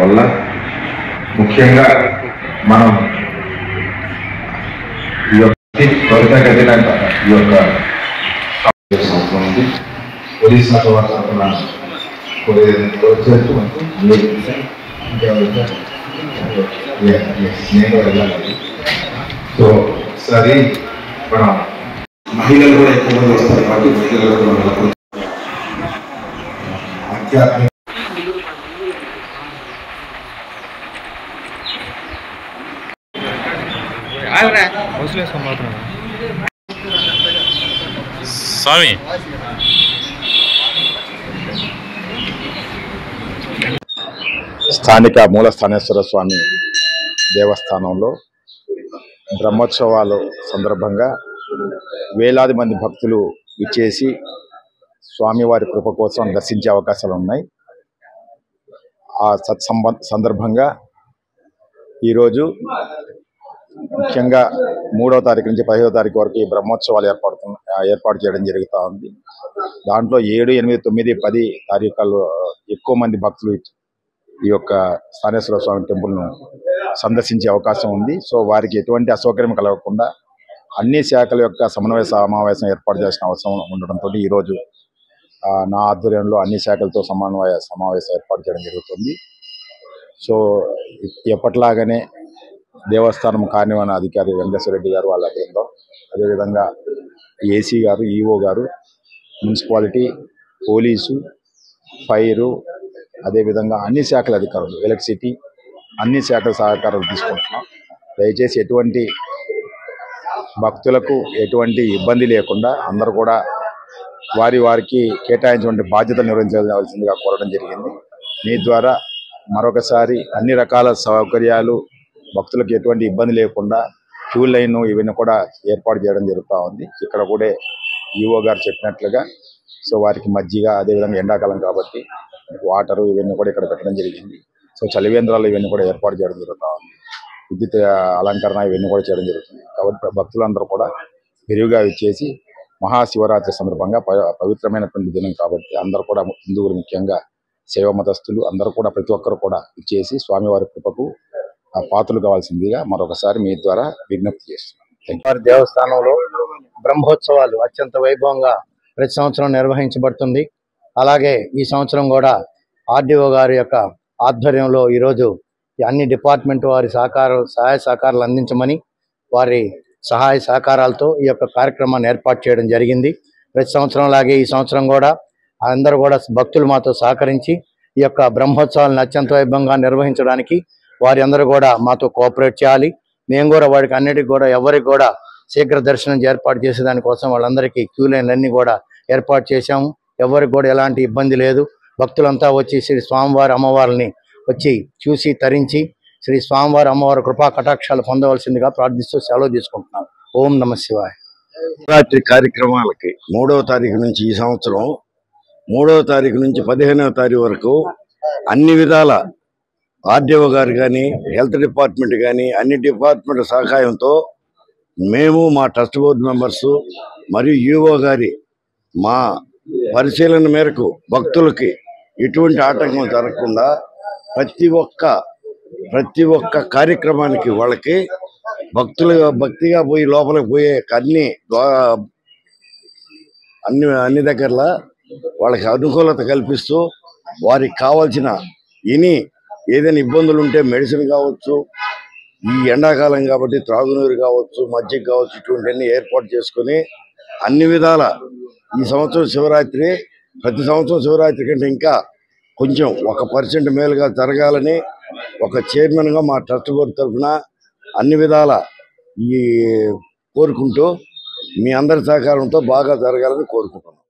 వల్ల ముఖ్యంగా మనం ఈ యొక్క త్వరితగతిన ఈ యొక్క సంవత్సరం ఉంది పోలీస్ శాఖ వారి తరఫున వచ్చేట్టు నేను వెళ్ళాలి సో సరే మన మహిళలు కూడా ఎక్కువ మంది వస్తారు కాబట్టి మహిళలు కూడా వెళ్ళకూడదు. ఆధ్యాత్మిక స్వామి స్థానిక మూలస్థానేశ్వర స్వామి దేవస్థానంలో బ్రహ్మోత్సవాలు సందర్భంగా వేలాది మంది భక్తులు విచ్చేసి స్వామివారి కృప కోసం దర్శించే అవకాశాలు ఉన్నాయి ఆ సత్సంబ సందర్భంగా ఈరోజు ముఖ్యంగా మూడో తారీఖు నుంచి పదిహేదో తారీఖు వరకు ఈ బ్రహ్మోత్సవాలు ఏర్పాటు ఏర్పాటు చేయడం జరుగుతూ ఉంది దాంట్లో ఏడు ఎనిమిది తొమ్మిది పది తారీఖుల్లో ఎక్కువ మంది భక్తులు ఈ యొక్క స్థానేశ్వర స్వామి టెంపుల్ను సందర్శించే అవకాశం ఉంది సో వారికి ఎటువంటి అసౌకర్యం కలగకుండా అన్ని శాఖల యొక్క సమన్వయ సమావేశం ఏర్పాటు చేసిన అవసరం ఉండడంతో ఈరోజు ఆ, నా ఆధ్వర్యంలో అన్ని శాఖలతో సమన్వయ సమావేశం ఏర్పాటు చేయడం జరుగుతుంది సో ఎప్పట్లాగానే దేవస్థానం కార్యనిర్వహణ అధికారి వెంకటేశ్వర రెడ్డి గారు వాళ్ళ బృందం అదేవిధంగా ఏసీ గారు ఈఓ గారు మున్సిపాలిటీ పోలీసు ఫైరు అదేవిధంగా అన్ని శాఖల అధికారులు ఎలక్ట్రిసిటీ అన్ని శాఖల సహకారాలు తీసుకుంటున్నాం దయచేసి ఎటువంటి భక్తులకు ఎటువంటి ఇబ్బంది లేకుండా అందరూ కూడా వారి వారికి కేటాయించిన బాధ్యతలు నిర్వహించవలసిందిగా కోరడం జరిగింది మీ ద్వారా మరొకసారి అన్ని రకాల సౌకర్యాలు భక్తులకు ఎటువంటి ఇబ్బంది లేకుండా క్యూ లైన్ ఇవన్నీ కూడా ఏర్పాటు చేయడం జరుగుతూ ఉంది ఇక్కడ కూడా ఈఓ గారు చెప్పినట్లుగా సో వారికి మజ్జిగ అదేవిధంగా ఎండాకాలం కాబట్టి వాటరు ఇవన్నీ కూడా ఇక్కడ పెట్టడం జరిగింది సో చలివేంద్రాలు ఇవన్నీ కూడా ఏర్పాటు చేయడం జరుగుతూ ఉంది విద్యుత్ ఆ, అలంకరణ ఇవన్నీ కూడా చేయడం జరుగుతుంది కాబట్టి భక్తులందరూ కూడా విరివిగా ఇచ్చేసి మహాశివరాత్రి సందర్భంగా ప- పవిత్రమైనటువంటి దినం కాబట్టి అందరూ కూడా హిందువులు ముఖ్యంగా శైవ మతస్థులు అందరూ కూడా ప్రతి ఒక్కరు కూడా ఇచ్చేసి స్వామివారి కృపకు ఆ పాత్రలు కావాల్సిందిగా మరొకసారి మీ ద్వారా విజ్ఞప్తి చేస్తున్నాను Thank you. వారి దేవస్థానంలో బ్రహ్మోత్సవాలు అత్యంత వైభవంగా ప్రతి సంవత్సరం నిర్వహించబడుతుంది అలాగే ఈ సంవత్సరం కూడా ఆర్డీఓ గారి యొక్క ఆధ్వర్యంలో ఈరోజు ఈ అన్ని డిపార్ట్మెంట్ వారి సహకారం సహాయ సహకారాలు అందించమని వారి సహాయ సహకారాలతో ఈ యొక్క కార్యక్రమాన్ని ఏర్పాటు చేయడం జరిగింది ప్రతి సంవత్సరం లాగే ఈ సంవత్సరం కూడా అందరూ కూడా భక్తులు మాతో సహకరించి ఈ యొక్క బ్రహ్మోత్సవాలను అత్యంత వైభవంగా నిర్వహించడానికి వారి అందరూ కూడా మాతో కోఆపరేట్ చేయాలి మేము కూడా వాడికి అన్నిటికి కూడా ఎవరికి కూడా శీఘ్ర దర్శనం ఏర్పాటు చేసే దానికోసం వాళ్ళందరికీ క్యూ లైన్లన్నీ కూడా ఏర్పాటు చేశాము ఎవరికి కూడా ఎలాంటి ఇబ్బంది లేదు భక్తులంతా వచ్చి శ్రీ స్వామివారి అమ్మవారిని వచ్చి చూసి తరించి శ్రీ స్వామివారి అమ్మవారి కృపా కటాక్షాలు పొందవలసిందిగా ప్రార్థిస్తూ సెలవు తీసుకుంటున్నాం ఓం నమ శివాయ శివరాత్రి కార్యక్రమాలకి మూడవ తారీఖు నుంచి ఈ సంవత్సరం మూడవ తారీఖు నుంచి పదిహేనవ తారీఖు వరకు అన్ని విధాల ఆర్డీఓ గారు కానీ హెల్త్ డిపార్ట్మెంట్ కానీ అన్ని డిపార్ట్మెంట్ సహకారంతో మేము మా ట్రస్ట్ బోర్డు మెంబర్స్ మరియు యూఓ గారి మా పరిశీలన మేరకు భక్తులకి ఎటువంటి ఆటంకం జరగకుండా ప్రతి ఒక్క ప్రతి ఒక్క కార్యక్రమానికి వాళ్ళకి భక్తులుగా భక్తిగా పోయి లోపలికి పోయే అన్ని ద్వా- అన్ని అన్ని దగ్గరలా వాళ్ళకి అనుకూలత కల్పిస్తూ వారికి కావాల్సిన ఎనీ ఏదైనా ఇబ్బందులు ఉంటే మెడిసిన్ కావచ్చు ఈ ఎండాకాలం కాబట్టి త్రాగునీరు కావచ్చు మజ్జిగ కావచ్చు ఇటువంటివన్నీ ఏర్పాటు చేసుకొని అన్ని విధాల ఈ సంవత్సరం శివరాత్రి ప్రతి సంవత్సరం శివరాత్రి కంటే ఇంకా కొంచెం ఒక పర్సెంట్ మేలుగా జరగాలని ఒక చైర్మన్గా మా ట్రస్ట్ బోర్డు తరఫున అన్ని విధాల ఈ కోరుకుంటూ మీ అందరి సహకారంతో బాగా జరగాలని కోరుకుంటున్నాం